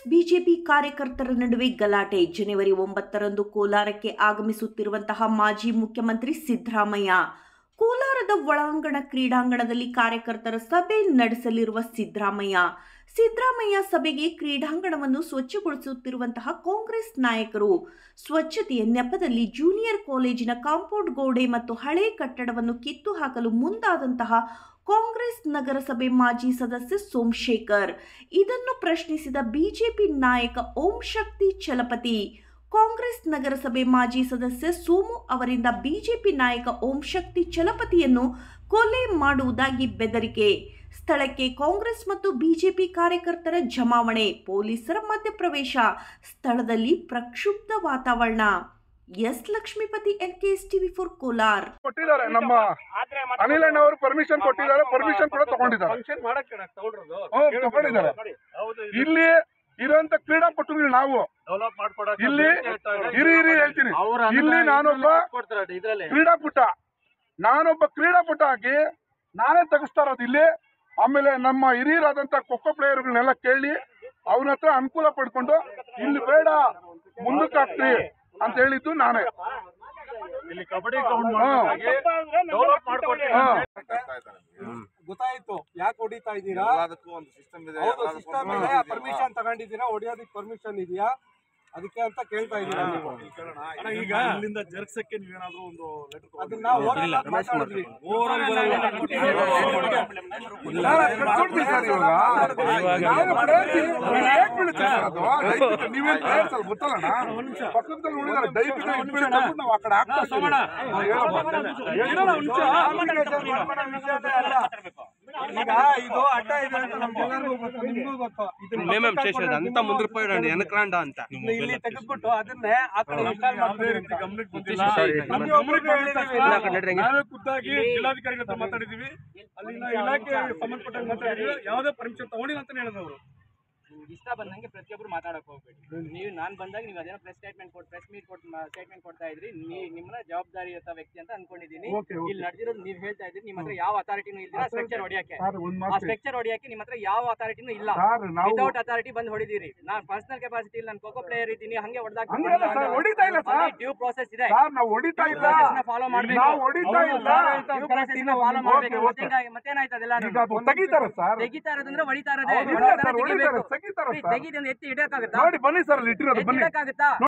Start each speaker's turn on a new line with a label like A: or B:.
A: BJP ಕಾರ್ಯಕರ್ತರ ನಡುವೆ ಗಲಾಟೆ ಜನವರಿ ಒಂಬತ್ತರಂದು ಕೋಲಾರಕ್ಕೆ ಆಗಮಿಸುತ್ತಿರುವಂತಹ ಮಾಜಿ ಮುಖ್ಯಮಂತ್ರಿ ಸಿದ್ದರಾಮಯ್ಯ ಕೋಲಾರದ ಒಳಾಂಗಣ ಕ್ರೀಡಾಂಗಣದಲ್ಲಿ ಕಾರ್ಯಕರ್ತರ ಸಭೆ ನಡೆಸಲಿರುವ ಸಿದ್ದರಾಮಯ್ಯ ಸಿದ್ದರಾಮಯ್ಯ ಸಭೆಗೆ ಕ್ರೀಡಾಂಗಣವನ್ನು ಸ್ವಚ್ಛಗೊಳಿಸುತ್ತಿರುವಂತಹ ಕಾಂಗ್ರೆಸ್ ನಾಯಕರು ಸ್ವಚ್ಛತೆಯ ನೆಪದಲ್ಲಿ ಜೂನಿಯರ್ ಕಾಲೇಜಿನ ಕಾಂಪೌಂಡ್ ಗೋಡೆ ಮತ್ತು ಹಳೆ ಕಟ್ಟಡವನ್ನು ಕಿತ್ತು ಹಾಕಲು ಮುಂದಾದಂತಹ ಕಾಂಗ್ರೆಸ್ ನಗರಸಭೆ ಮಾಜಿ ಸದಸ್ಯ ಸೋಮಶೇಖರ್ ಇದನ್ನು ಪ್ರಶ್ನಿಸಿದ ಬಿಜೆಪಿ ನಾಯಕ ಓಂ ಶಕ್ತಿ ಚಲಪತಿ ಕಾಂಗ್ರೆಸ್ ನಗರಸಭೆ ಮಾಜಿ ಸದಸ್ಯ ಸೋಮು ಅವರಿಂದ ಬಿಜೆಪಿ ನಾಯಕ ಓಂ ಶಕ್ತಿ ಚಲಪತಿಯನ್ನು ಕೊಲೆ ಮಾಡುವುದಾಗಿ ಬೆದರಿಕೆ ಸ್ಥಳಕ್ಕೆ ಕಾಂಗ್ರೆಸ್ ಮತ್ತು ಬಿಜೆಪಿ ಕಾರ್ಯಕರ್ತರ ಜಮಾವಣೆ ಪೊಲೀಸರ ಮಧ್ಯಪ್ರವೇಶ ಸ್ಥಳದಲ್ಲಿ ಪ್ರಕ್ಷುಬ್ಧ ವಾತಾವರಣ S Lakshmipathi N K S TV four Kolar
B: ಕೊಟ್ಟಿದ್ದಾರೆ ನಮ್ಮ ಅನಿಲ್ ಅಣ್ಣ ಅವರು ಪರ್ಮಿಷನ್ ಕೊಟ್ಟಿದ್ದಾರೆ ಪರ್ಮಿಷನ್ ಕೂಡ ತಗೊಂಡಿದ್ದಾರೆ
C: ಫಂಕ್ಷನ್ ಮಾಡಕ್ ತಗೊಂಡ್ರದು
B: ಹ್ಮ್, ತಗೊಂಡಿದ್ದಾರೆ.
C: ಹೌದು
B: ಇಲ್ಲಿ ಇರುವಂತ ಕ್ರೀಡಾಪಟುಗಳು ನಾವು
C: ಡೆವಲಪ್ ಮಾಡ್ಕೊಡಕ್
B: ಇಲ್ಲಿ ಇರಿ ಇರಿ ಹೇಳ್ತೀನಿ ಇಲ್ಲಿ ನಾನೊಬ್ಬ
C: ಕೊಡ್ತಾರೆ ಇದ್ರಲ್ಲಿ
B: ಕ್ರೀಡಾಪುಟ ನಾನೊಬ್ಬ ಕ್ರೀಡಾಪುಟ ಆಗಿ ನಾನೇ ತೆಗಿಸ್ತಾ ಇರೋದು ಇಲ್ಲಿ ಆಮೇಲೆ ನಮ್ಮ ಹಿರಿಯರಾದಂತ ಖೋಖೋ ಪ್ಲೇಯರ್ಗಳನ್ನೆಲ್ಲ ಕೇಳಿ ಅವ್ರ ಹತ್ರ ಅನುಕೂಲ ಪಡ್ಕೊಂಡು ಇಲ್ಲಿ ಬೇಡ ಮುಂದಕ್ಕೆ ಹಾಕ್ರಿ ಅಂತ ಹೇಳಿದ್ದು ನಾನೇ
C: ಇಲ್ಲಿ ಕಬಡ್ಡಿ ಗ್ರೌಂಡ್
B: ಹಾ.
C: ಡೆವಲಪ್ ಮಾಡ್ಕೊಡ್ತೀನಿ
B: ಹಾ.
D: ಗೊತ್ತಾಯ್ತು ಯಾಕೆ ಹೊಡಿತಾ ಇದ್ದೀರಾ
E: ಎಲ್ಲದಕ್ಕೂ ಒಂದು ಸಿಸ್ಟಮ್ ಇದೆ
D: ಹೌದು
E: ಎಲ್ಲದಕ್ಕೂ
D: ಸಿಸ್ಟಮ್
E: ಒಂದು
D: ಇದೆ
E: ಇದೆಯಲ್ವಾ?
D: ಪರ್ಮಿಷನ್ ತಗೊಂಡಿದ್ದೀರಾ ಹೊಡಿಯೋದಕ್ಕೆ ಪರ್ಮಿಷನ್ ಇದೆಯಾ ಅದಕ್ಕೆ ಅಂತ ಕೇಳ್ತಾ ಇದ್ದೀರಾ ನೀವು
C: ಈಗ ಇಲ್ಲಿಂದ ಜರ್ಗ್ಸಕ್ಕೆ ನೀವೇನಾದ್ರೂ ಒಂದು ಲೆಟರ್
D: ಅದನ್ನ ಓರಲ್ ಆಗಿ ಮಾತಾಡಿದ್ವಿ
B: ನಾನು ಕಳ್ಸ್ಕೊಡ್ತೀನಿ ಸರ್ ಇವಾಗ. ನಾನು players ಇವ್ರು ಹೇಗ್ ಬೀಳುತ್ತೆ ಸರ್ ಅದು? ದಯವಿಟ್ಟು ನೀವೇನ್ players ಅಲ್ಲ ಗೊತ್ತಲ್ಲಣ್ಣ? ಪಕ್ಕದಲ್ಲಿ ಉಳಿದಾರೆ. ದಯವಿಟ್ಟು ಇದ್ ಬೀಳುತ್ತೆ ಅಂದ್ಬಿಟ್ಟು ನಾವು ಆ ಕಡೆ ಹಾಕ್ತಾ ಇದ್ದೀವಿ. ನಾವು ಹೇಳೋದು.
D: ಈಗ ಇದು ಅಡ್ಡ ಇದೆ ಅಂತ ನಮ್ಗೆಲ್ಲರಿಗೂ ಗೊತ್ತು ನಿಮ್ಗೂ ಗೊತ್ತು ಇದನ್ನ
F: మేమేం
D: ಪಕ್ಕ
F: చేసేది అంతా
D: ಹಾಕೊಂಡು
F: ముందర పోయాడు వెనకరాండా అంత
D: ಇದನ್ನ ಇಲ್ಲಿ ತೆಗೆದ್ಬಿಟ್ಟು ಅದನ್ನೇ ಆ ಕಡೆ ಇನ್ಸ್ಟಾಲ್ ಮಾಡ್ತೀವಿ ಅಂತ.
C: ಗಮನಕ್ಕೆ ಬಂದಿಲ್ಲ
D: ನಮ್ಗೆ ಒಬ್ರಿಗೆ ಹೇಳಿದೀವಿ.
C: ನಾವೇ ಖುದ್ದಾಗಿ ಜಿಲ್ಲಾಧಿಕಾರಿಗಳ ಹತ್ರ ಮಾತಾಡಿದೀವಿ ಅಲ್ಲಿನ ಇಲಾಖೆ ಸಂಬಂಧಪಟ್ಟ ಮಾತಾಡಿದ್ವಿ ಯಾವುದೇ ಪರ್ಮಿಷನ್ ತಗೊಂಡಿಲ್ಲ ಅಂತ ಹೇಳಿದವರು
G: ನಿಮ್ಗೆ ಇಷ್ಟ ಬಂದಂಗೆ ಪ್ರತಿಯೊಬ್ರು ಮಾತಾಡಕ್ ಹೋಗ್ಬೇಡಿ ನೀವು ನಾನು ಬಂದಾಗ ನೀವು ಅದೇನೋ ಪ್ರೆಸ್ ಸ್ಟೇಟ್ಮೆಂಟ್ ಕೊಟ್ಟು ಪ್ರೆಸ್ ಮೀಟ್ ಕೊಟ್ಟು ಸ್ಟೇಟ್ಮೆಂಟ್ ಕೊಡ್ತಾ ಇದ್ರಿ ನೀ- ನಿಮ್ಮನ್ನ ಜವಾಬ್ದಾರಿಯುತ ವ್ಯಕ್ತಿ ಅಂತ ಅನ್ಕೊಂಡಿದ್ದೀನಿ
B: Okay, okay.
G: ಇಲ್ಲಿ ನಡೆದಿರೋದು ನೀವು ಹೇಳ್ತಾ ಇದ್ರಿ ನಿಮ್ಮ ಹತ್ರ ಯಾವ ಅಥಾರಿಟಿನೂ ಇಲ್ಲ ಸ್ಟ್ರಕ್ಚರ್ ಹೊಡಿಯಕ್ಕೆ
B: ಸರ್, ಒಂದ್
G: ಆ
B: ಮಾತು ಹೇಳಿ.
G: ಸ್ಟ್ರಕ್ಚರ್ ಹೊಡಿಯಕ್ಕೆ ನಿಮ್ಮ ಹತ್ರ ಯಾವ ಅಥಾರಿಟಿನೂ ಇಲ್ಲ
B: ಸರ್, ನಾವು
G: ವಿತೌಟ್ ಅಥಾರಿಟಿ ಬಂದು ಹೊಡಿದಿರಿ ನಾನು ಪರ್ಸನಲ್ ಕೆಪಾಸಿಟಿ ನಾನು ಖೋಖೋ ಪ್ಲೇಯರ್ ಇದ್ದೀನಿ ಹಂಗೆ
B: ಹಂಗಲ್ಲ ಸರ್, ಹೊಡಿತಾ ಇಲ್ಲ ಸರ್.
G: ಡ್ಯೂ ಪ್ರೋಸೆಸ್ ಇದೆ
B: ಸರ್, ನಾವು ಹೊಡಿತಾ ಇಲ್ಲ
G: ಫಾಲೋ ಮಾಡ್ಬೇಕು
B: ನಾವು ಹೊಡಿತಾ ಇಲ್ಲ
G: ಡ್ಯೂ ಪ್ರೋಸೆಸ್ ಫಾಲೋ ಮಾಡ್ಬೇಕು
B: Okay,
G: ಮತ್ತೆ ಹೆಂಗ- ಮತ್ತೇನಾಯ್ತು ಅದೆಲ್ಲ
B: ಈಗ ಅದು ತೆಗಿತಾರೆ ಸರ್
G: ತೆಗಿತಾ ಇರೋದಂದ್ರೆ ಹೊಡಿತಾ ಇರೋದೇ
B: ಇಲ್ಲ
G: ಹೊಡೆದ
B: ಸರ್,
G: ಥರ
B: ಹೊಡಿತಾರೆ,
G: ತೆಗಿಬೇಕು.
B: ತೆಗಿತಾರೆ
G: ರೀ,
B: ಸರ್.
G: ತೆಗಿದು ಎತ್ತಿ ಇಡಕ್ಕಾಗತ್ತಾ
B: ನೋಡಿ ಬನ್ನಿ ಸರ್ ಅಲ್ಲಿ ಇಟ್ಟಿರೋದು
G: ಎತ್ತಿ
B: ಬನ್ನಿ
G: ಇಡಕ್ಕಾಗತ್ತಾ